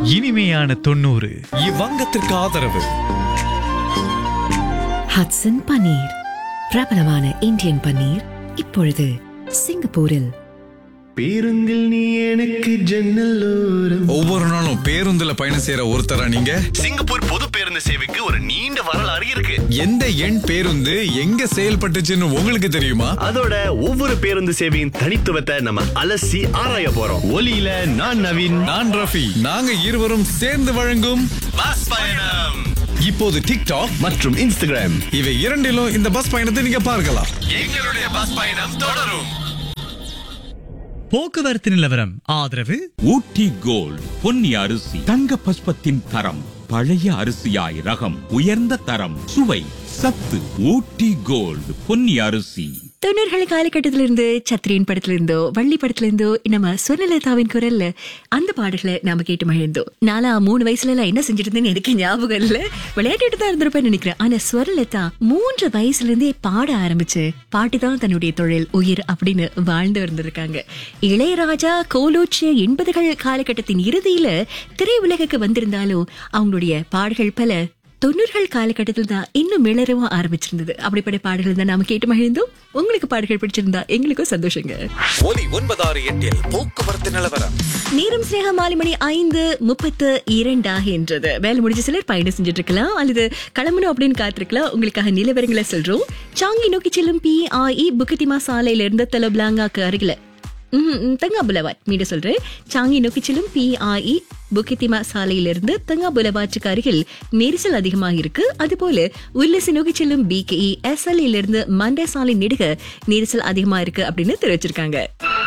இனிமையான தொண்ணூறு இவ்வங்கத்திற்கு ஆதரவு ஹட்சன் பன்னீர் பிரபலமான இந்தியன் பன்னீர் இப்பொழுது சிங்கப்பூரில் பேருந்தில் நீ எனக்கு ஜன்னல் ஓரம் ஒவ்வொரு நாளும் பேருந்துல பயணம் செய்யற ஒருத்தரா நீங்க சிங்கப்பூர் பொது பேருந்து சேவைக்கு ஒரு நீண்ட வரலாறு இருக்கு எந்த எண் பேருந்து எங்க செயல்பட்டுச்சுன்னு உங்களுக்கு தெரியுமா அதோட ஒவ்வொரு பேருந்து சேவையின் தனித்துவத்தை நம்ம அலசி ஆராய போறோம் ஒலியில நான் நவீன் நான் ரஃபி நாங்க இருவரும் சேர்ந்து வழங்கும் பஸ் பயணம் இப்போது டிக்டாக் மற்றும் இன்ஸ்டாகிராம் இவை இரண்டிலும் இந்த பஸ் பயணத்தை நீங்க பார்க்கலாம் எங்களுடைய பஸ் பயணம் தொடரும் போக்குவரத்து நிலவரம் ஆதரவு ஊட்டி கோல்ட் பொன்னி அரிசி தங்க பஸ்பத்தின் தரம் பழைய அரிசியாய் ரகம் உயர்ந்த தரம் சுவை சத்து ஊட்டி கோல்ட் பொன்னி அரிசி தொண்ணூறுகள் காலகட்டத்திலிருந்து சத்ரியன் படத்துல இருந்தோ வள்ளி படத்துல இருந்தோ நம்ம சுவர்ணலதாவின் குரல்ல அந்த பாடல்களை நாம கேட்டு மகிழ்ந்தோம் நாலா மூணு வயசுல எல்லாம் என்ன செஞ்சுட்டு இருந்தேன்னு எனக்கு ஞாபகம் இல்ல விளையாட்டுட்டு தான் இருந்திருப்பேன்னு நினைக்கிறேன் ஆனா ஸ்வரலதா மூன்று வயசுல இருந்தே பாட ஆரம்பிச்சு பாட்டு தான் தன்னுடைய தொழில் உயிர் அப்படின்னு வாழ்ந்து இருந்திருக்காங்க இளையராஜா கோலோச்சிய எண்பதுகள் காலகட்டத்தின் இறுதியில திரையுலகுக்கு வந்திருந்தாலும் அவங்களுடைய பாடல்கள் பல தொண்ணூறுகள் காலகட்டத்தில் தான் இன்னும் மிளறவும் ஆரம்பிச்சிருந்தது அப்படிப்பட்ட பாடல்கள் தான் நாம கேட்டு மகிழ்ந்தோம் உங்களுக்கு பாடல்கள் பிடிச்சிருந்தா எங்களுக்கும் சந்தோஷங்க ஒலி ஒன்பதாறு எட்டில் போக்குவரத்து நிலவரம் நேரம் சிநேக மாலை மணி ஐந்து முப்பத்து இரண்டாக என்றது வேலை முடிஞ்ச சிலர் பயணம் செஞ்சுட்டு இருக்கலாம் அல்லது கிளம்பணும் அப்படின்னு காத்திருக்கலாம் உங்களுக்காக நிலவரங்களை சொல்றோம் சாங்கி நோக்கி செல்லும் பி ஆஇ புக்கத்திமா சாலையில இருந்து தலபிளாங்காக்கு அருகில தங்கா புலவாட் மீண்டும் சொல்றேன் சாங்கி நோக்கி செல்லும் பிஐஇ புக்கித்திமா சாலையிலிருந்து தங்கா புலவாற்றுக்கு அருகில் நெரிசல் அதிகமாக இருக்கு அதுபோல உல்லசி நோக்கி செல்லும் பிகேஇ எஸ்எல் இருந்து மண்டே சாலை நெடுக நெரிசல் அதிகமா இருக்கு அப்படின்னு தெரிவிச்சிருக்காங்க